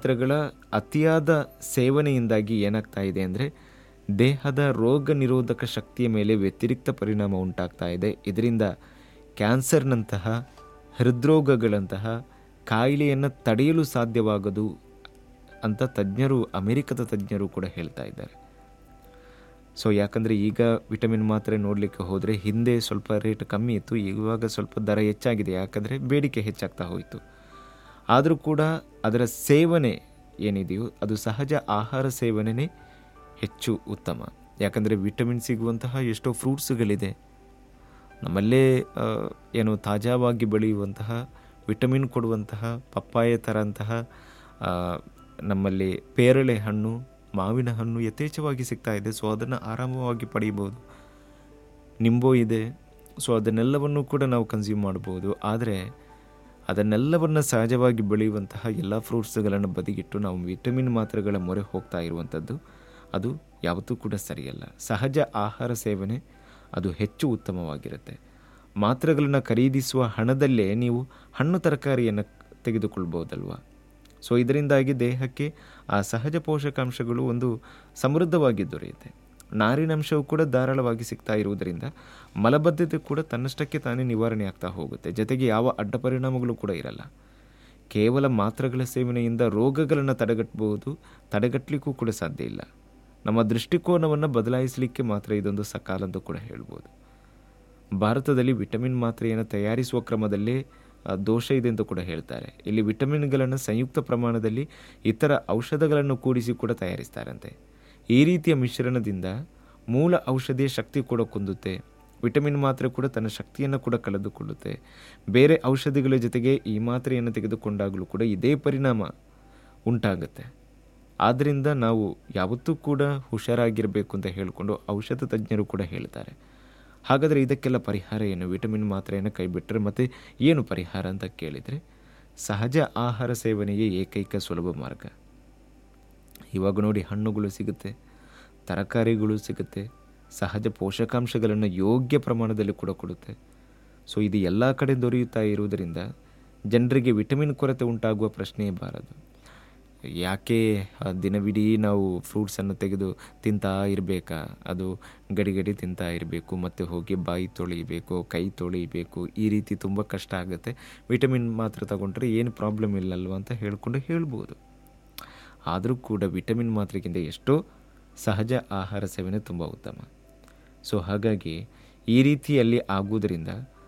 ಮಾತ್ರೆಗಳ ಅತಿಯಾದ ಸೇವನೆಯಿಂದಾಗಿ ಏನಾಗ್ತಾ ಇದೆ ಅಂದರೆ ದೇಹದ ರೋಗ ನಿರೋಧಕ ಶಕ್ತಿಯ ಮೇಲೆ ವ್ಯತಿರಿಕ್ತ ಪರಿಣಾಮ ಉಂಟಾಗ್ತಾ ಇದೆ ಇದರಿಂದ ಕ್ಯಾನ್ಸರ್ನಂತಹ ಹೃದ್ರೋಗಗಳಂತಹ ಕಾಯಿಲೆಯನ್ನು ತಡೆಯಲು ಸಾಧ್ಯವಾಗದು ಅಂತ ತಜ್ಞರು ಅಮೆರಿಕದ ತಜ್ಞರು ಕೂಡ ಹೇಳ್ತಾ ಇದ್ದಾರೆ ಸೊ ಯಾಕಂದರೆ ಈಗ ವಿಟಮಿನ್ ಮಾತ್ರೆ ನೋಡಲಿಕ್ಕೆ ಹೋದರೆ ಹಿಂದೆ ಸ್ವಲ್ಪ ರೇಟ್ ಕಮ್ಮಿ ಇತ್ತು ಇವಾಗ ಸ್ವಲ್ಪ ದರ ಹೆಚ್ಚಾಗಿದೆ ಯಾಕಂದರೆ ಬೇಡಿಕೆ ಹೆಚ್ಚಾಗ್ತಾ ಹೋಯಿತು ಆದರೂ ಕೂಡ ಅದರ ಸೇವನೆ ಏನಿದೆಯೋ ಅದು ಸಹಜ ಆಹಾರ ಸೇವನೆ ಹೆಚ್ಚು ಉತ್ತಮ ಯಾಕಂದರೆ ವಿಟಮಿನ್ ಸಿಗುವಂತಹ ಎಷ್ಟೋ ಫ್ರೂಟ್ಸ್ಗಳಿದೆ ನಮ್ಮಲ್ಲೇ ಆ, ಏನು ತಾಜಾವಾಗಿ ಬೆಳೆಯುವಂತಹ ವಿಟಮಿನ್ ಕೊಡುವಂತಹ ಪಪ್ಪಾಯ ಥರಂತಹ ಆ, ನಮ್ಮಲ್ಲಿ ಪೇರಳೆ ಹಣ್ಣು ಮಾವಿನ ಹಣ್ಣು ಯಥೇಚ್ಛವಾಗಿ ಸಿಗ್ತಾ ಇದೆ ಸೊ ಅದನ್ನು ಆರಾಮವಾಗಿ ಪಡೆಯಬಹುದು ನಿಂಬು ಇದೆ ಸೊ ಅದನ್ನೆಲ್ಲವನ್ನು ಕೂಡ ನಾವು ಕನ್ಸ್ಯೂಮ್ ಮಾಡ್ಬೋದು ಆದರೆ ಅದನ್ನೆಲ್ಲವನ್ನು ಸಹಜವಾಗಿ ಬೆಳೆಯುವಂತಹ ಎಲ್ಲ ಫ್ರೂಟ್ಸ್ಗಳನ್ನು ಬದಿಗಿಟ್ಟು ನಾವು ವಿಟಮಿನ್ ಮಾತ್ರೆಗಳ ಮೊರೆ ಹೋಗ್ತಾ ಇರುವಂಥದ್ದು ಅದು ಯಾವತ್ತೂ ಕೂಡ ಸರಿಯಲ್ಲ ಸಹಜ ಆಹಾರ ಸೇವನೆ ಅದು ಹೆಚ್ಚು ಉತ್ತಮವಾಗಿರುತ್ತೆ ಮಾತ್ರೆಗಳನ್ನು ಖರೀದಿಸುವ ಹಣದಲ್ಲೇ ನೀವು ಹಣ್ಣು ತರಕಾರಿಯನ್ನು ತೆಗೆದುಕೊಳ್ಬೋದಲ್ವಾ ಸೊ ಇದರಿಂದಾಗಿ ದೇಹಕ್ಕೆ ಆ ಸಹಜ ಪೋಷಕಾಂಶಗಳು ಒಂದು ಸಮೃದ್ಧವಾಗಿ ದೊರೆಯುತ್ತೆ ನಾರಿನಂಶವು ಕೂಡ ಧಾರಾಳವಾಗಿ ಸಿಗ್ತಾ ಇರುವುದರಿಂದ ಮಲಬದ್ಧತೆ ಕೂಡ ತನ್ನಷ್ಟಕ್ಕೆ ತಾನೇ ನಿವಾರಣೆ ಆಗ್ತಾ ಹೋಗುತ್ತೆ ಜೊತೆಗೆ ಯಾವ ಅಡ್ಡ ಪರಿಣಾಮಗಳು ಕೂಡ ಇರಲ್ಲ ಕೇವಲ ಮಾತ್ರೆಗಳ ಸೇವನೆಯಿಂದ ರೋಗಗಳನ್ನು ತಡೆಗಟ್ಟಬಹುದು ತಡೆಗಟ್ಟಲಿಕ್ಕೂ ಕೂಡ ಸಾಧ್ಯ ಇಲ್ಲ ನಮ್ಮ ದೃಷ್ಟಿಕೋನವನ್ನು ಬದಲಾಯಿಸಲಿಕ್ಕೆ ಮಾತ್ರ ಇದೊಂದು ಸಕಾಲ ಅಂತ ಕೂಡ ಹೇಳ್ಬೋದು ಭಾರತದಲ್ಲಿ ವಿಟಮಿನ್ ಮಾತ್ರೆಯನ್ನು ತಯಾರಿಸುವ ಕ್ರಮದಲ್ಲೇ ಆ, ದೋಷ ಇದೆ ಅಂತ ಕೂಡ ಹೇಳ್ತಾರೆ ಇಲ್ಲಿ ವಿಟಮಿನ್ಗಳನ್ನು ಸಂಯುಕ್ತ ಪ್ರಮಾಣದಲ್ಲಿ ಇತರ ಔಷಧಗಳನ್ನು ಕೂಡಿಸಿ ಕೂಡ ತಯಾರಿಸ್ತಾರಂತೆ ಈ ರೀತಿಯ ಮಿಶ್ರಣದಿಂದ ಮೂಲ ಔಷಧಿಯ ಶಕ್ತಿ ಕೂಡ ಕುಂದುತ್ತೆ ವಿಟಮಿನ್ ಮಾತ್ರೆ ಕೂಡ ತನ್ನ ಶಕ್ತಿಯನ್ನು ಕೂಡ ಕಳೆದುಕೊಳ್ಳುತ್ತೆ ಬೇರೆ ಔಷಧಿಗಳ ಜೊತೆಗೆ ಈ ಮಾತ್ರೆಯನ್ನು ತೆಗೆದುಕೊಂಡಾಗಲೂ ಕೂಡ ಇದೇ ಪರಿಣಾಮ ಉಂಟಾಗುತ್ತೆ ಆದ್ದರಿಂದ ನಾವು ಯಾವತ್ತೂ ಕೂಡ ಹುಷಾರಾಗಿರಬೇಕು ಅಂತ ಹೇಳಿಕೊಂಡು ಔಷಧ ತಜ್ಞರು ಕೂಡ ಹೇಳ್ತಾರೆ ಹಾಗಾದರೆ ಇದಕ್ಕೆಲ್ಲ ಪರಿಹಾರ ಏನು ವಿಟಮಿನ್ ಮಾತ್ರೆಯನ್ನು ಕೈಬಿಟ್ಟರೆ ಮತ್ತು ಏನು ಪರಿಹಾರ ಅಂತ ಕೇಳಿದರೆ ಸಹಜ ಆಹಾರ ಸೇವನೆಯೇ ಏಕೈಕ ಸುಲಭ ಮಾರ್ಗ ಇವಾಗ ನೋಡಿ ಹಣ್ಣುಗಳು ಸಿಗುತ್ತೆ ತರಕಾರಿಗಳು ಸಿಗುತ್ತೆ ಸಹಜ ಪೋಷಕಾಂಶಗಳನ್ನು ಯೋಗ್ಯ ಪ್ರಮಾಣದಲ್ಲಿ ಕೂಡ ಕೊಡುತ್ತೆ ಸೊ ಇದು ಎಲ್ಲ ಕಡೆ ದೊರೆಯುತ್ತಾ ಇರುವುದರಿಂದ ಜನರಿಗೆ ವಿಟಮಿನ್ ಕೊರತೆ ಉಂಟಾಗುವ ಪ್ರಶ್ನೆಯೇ ಬಾರದು ಯಾಕೆ ಆ ದಿನವಿಡೀ ನಾವು ಫ್ರೂಟ್ಸನ್ನು ತೆಗೆದು ತಿಂತಾ ಇರಬೇಕಾ ಅದು ಗಡಿ ಗಡಿ ತಿಂತಾ ಇರಬೇಕು ಮತ್ತು ಹೋಗಿ ಬಾಯಿ ತೊಳಿಬೇಕು ಕೈ ತೊಳಿಬೇಕು ಈ ರೀತಿ ತುಂಬ ಕಷ್ಟ ಆಗುತ್ತೆ ವಿಟಮಿನ್ ಮಾತ್ರ ತಗೊಂಡ್ರೆ ಏನು ಪ್ರಾಬ್ಲಮ್ ಇಲ್ಲಲ್ವ ಅಂತ ಹೇಳ್ಕೊಂಡು ಹೇಳ್ಬೋದು ಆದರೂ ಕೂಡ ವಿಟಮಿನ್ ಮಾತ್ರೆಗಿಂತ ಎಷ್ಟೋ ಸಹಜ ಆಹಾರ ಸೇವನೆ ತುಂಬ ಉತ್ತಮ ಸೊ ಹಾಗಾಗಿ ಈ ರೀತಿಯಲ್ಲಿ ಆಗುವುದರಿಂದ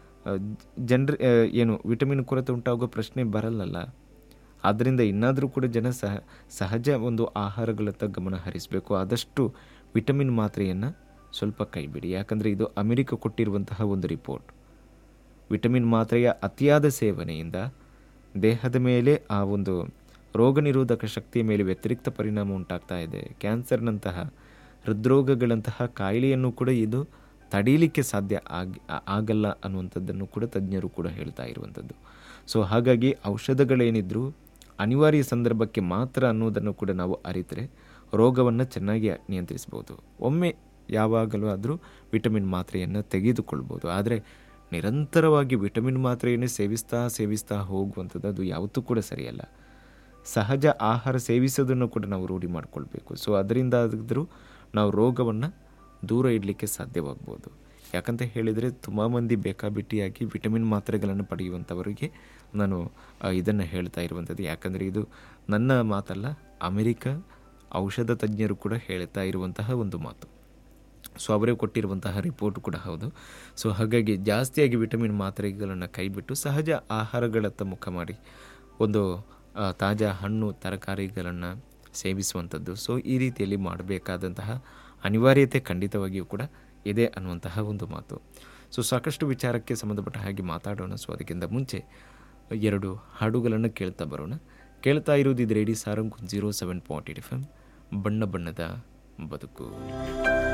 ಜನರ ಏನು ವಿಟಮಿನ್ ಕೊರತೆ ಉಂಟಾಗೋ ಪ್ರಶ್ನೆ ಬರಲ್ಲಲ್ಲ ಆದ್ದರಿಂದ ಇನ್ನಾದರೂ ಕೂಡ ಜನ ಸಹ ಸಹಜ ಒಂದು ಆಹಾರಗಳತ್ತ ಗಮನ ಹರಿಸಬೇಕು ಆದಷ್ಟು ವಿಟಮಿನ್ ಮಾತ್ರೆಯನ್ನು ಸ್ವಲ್ಪ ಕೈಬಿಡಿ ಯಾಕಂದರೆ ಇದು ಅಮೆರಿಕ ಕೊಟ್ಟಿರುವಂತಹ ಒಂದು ರಿಪೋರ್ಟ್ ವಿಟಮಿನ್ ಮಾತ್ರೆಯ ಅತಿಯಾದ ಸೇವನೆಯಿಂದ ದೇಹದ ಮೇಲೆ ಆ ಒಂದು ರೋಗ ನಿರೋಧಕ ಶಕ್ತಿಯ ಮೇಲೆ ವ್ಯತಿರಿಕ್ತ ಪರಿಣಾಮ ಉಂಟಾಗ್ತಾ ಇದೆ ಕ್ಯಾನ್ಸರ್ನಂತಹ ಹೃದ್ರೋಗಗಳಂತಹ ಕಾಯಿಲೆಯನ್ನು ಕೂಡ ಇದು ತಡೀಲಿಕ್ಕೆ ಸಾಧ್ಯ ಆಗಿ ಆಗಲ್ಲ ಅನ್ನುವಂಥದ್ದನ್ನು ಕೂಡ ತಜ್ಞರು ಕೂಡ ಹೇಳ್ತಾ ಇರುವಂಥದ್ದು ಸೊ ಹಾಗಾಗಿ ಔಷಧಗಳೇನಿದ್ರೂ ಅನಿವಾರ್ಯ ಸಂದರ್ಭಕ್ಕೆ ಮಾತ್ರ ಅನ್ನೋದನ್ನು ಕೂಡ ನಾವು ಅರಿತರೆ ರೋಗವನ್ನು ಚೆನ್ನಾಗಿ ನಿಯಂತ್ರಿಸ್ಬೋದು ಒಮ್ಮೆ ಯಾವಾಗಲೂ ಆದರೂ ವಿಟಮಿನ್ ಮಾತ್ರೆಯನ್ನು ತೆಗೆದುಕೊಳ್ಬೋದು ಆದರೆ ನಿರಂತರವಾಗಿ ವಿಟಮಿನ್ ಮಾತ್ರೆಯನ್ನೇ ಸೇವಿಸ್ತಾ ಸೇವಿಸ್ತಾ ಹೋಗುವಂಥದ್ದು ಅದು ಯಾವತ್ತೂ ಕೂಡ ಸರಿಯಲ್ಲ ಸಹಜ ಆಹಾರ ಸೇವಿಸೋದನ್ನು ಕೂಡ ನಾವು ರೂಢಿ ಮಾಡಿಕೊಳ್ಬೇಕು ಸೊ ಅದರಿಂದ ಆದರೂ ನಾವು ರೋಗವನ್ನು ದೂರ ಇಡಲಿಕ್ಕೆ ಸಾಧ್ಯವಾಗ್ಬೋದು ಯಾಕಂತ ಹೇಳಿದರೆ ತುಂಬ ಮಂದಿ ಬೇಕಾಬಿಟ್ಟಿಯಾಗಿ ವಿಟಮಿನ್ ಮಾತ್ರೆಗಳನ್ನು ಪಡೆಯುವಂಥವರಿಗೆ ನಾನು ಇದನ್ನು ಹೇಳ್ತಾ ಇರುವಂಥದ್ದು ಯಾಕಂದರೆ ಇದು ನನ್ನ ಮಾತಲ್ಲ ಅಮೆರಿಕ ಔಷಧ ತಜ್ಞರು ಕೂಡ ಹೇಳ್ತಾ ಇರುವಂತಹ ಒಂದು ಮಾತು ಸೊ ಅವರೇ ಕೊಟ್ಟಿರುವಂತಹ ರಿಪೋರ್ಟ್ ಕೂಡ ಹೌದು ಸೊ ಹಾಗಾಗಿ ಜಾಸ್ತಿಯಾಗಿ ವಿಟಮಿನ್ ಮಾತ್ರೆಗಳನ್ನು ಕೈಬಿಟ್ಟು ಸಹಜ ಆಹಾರಗಳತ್ತ ಮುಖ ಮಾಡಿ ಒಂದು ಆ, ತಾಜಾ ಹಣ್ಣು ತರಕಾರಿಗಳನ್ನು ಸೇವಿಸುವಂಥದ್ದು ಸೊ ಈ ರೀತಿಯಲ್ಲಿ ಮಾಡಬೇಕಾದಂತಹ ಅನಿವಾರ್ಯತೆ ಖಂಡಿತವಾಗಿಯೂ ಕೂಡ ಇದೆ ಅನ್ನುವಂತಹ ಒಂದು ಮಾತು ಸೊ ಸಾಕಷ್ಟು ವಿಚಾರಕ್ಕೆ ಸಂಬಂಧಪಟ್ಟ ಹಾಗೆ ಮಾತಾಡೋಣ ಸೊ ಅದಕ್ಕಿಂತ ಮುಂಚೆ ಎರಡು ಹಾಡುಗಳನ್ನು ಕೇಳ್ತಾ ಬರೋಣ ಕೇಳ್ತಾ ಇರೋದು ಇದು radio Sarang zero seven point eight F M ಬಣ್ಣ ಬಣ್ಣದ ಬದುಕು